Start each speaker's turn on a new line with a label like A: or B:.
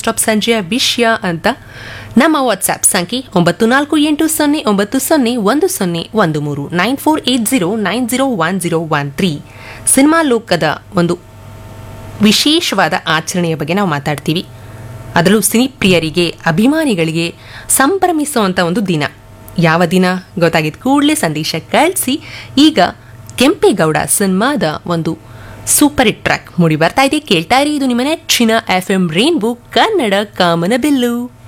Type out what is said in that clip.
A: stop ಸಂಜೆಯ ವಿಷಯ ಅಂತ ನಮ್ಮ ವಾಟ್ಸ್ಆ್ಯಪ್ ಸಂಖ್ಯೆ ಒಂಬತ್ತು ನಾಲ್ಕು ಎಂಟು ಸೊನ್ನೆ ಒಂಬತ್ತು ಸೊನ್ನೆ ಒಂದು ಸೊನ್ನೆ ಒಂದು ಮೂರು nine four eight zero nine zero one zero one three cinema ಲೋಕದ ಒಂದು ವಿಶೇಷವಾದ ಆಚರಣೆಯ ಬಗ್ಗೆ ನಾವು ಮಾತಾಡ್ತೀವಿ ಅದರಲ್ಲೂ ಸಿನಿಪ್ರಿಯರಿಗೆ ಅಭಿಮಾನಿಗಳಿಗೆ ಸಂಭ್ರಮಿಸುವಂಥ ಒಂದು ದಿನ ಯಾವ ದಿನ ಗೊತ್ತಾಗಿದ್ದು ಕೂಡಲೇ ಸಂದೇಶ ಕಳಿಸಿ ಈಗ ಕೆಂಪೇಗೌಡ ಸಿನಿಮಾದ ಒಂದು ಸೂಪರ್ ಹಿಟ್ ಟ್ರ್ಯಾಕ್ ಮೂಡಿ ಬರ್ತಾ ಇದೆ ಕೇಳ್ತಾ ಇರಿ ಇದು ನಿಮ್ಮ ನೆಚ್ಚಿನ ಎಫ್ ಎಂ ರೇನ್ಬೋ ಕನ್ನಡ ಕಾಮನಬಿಲ್ಲು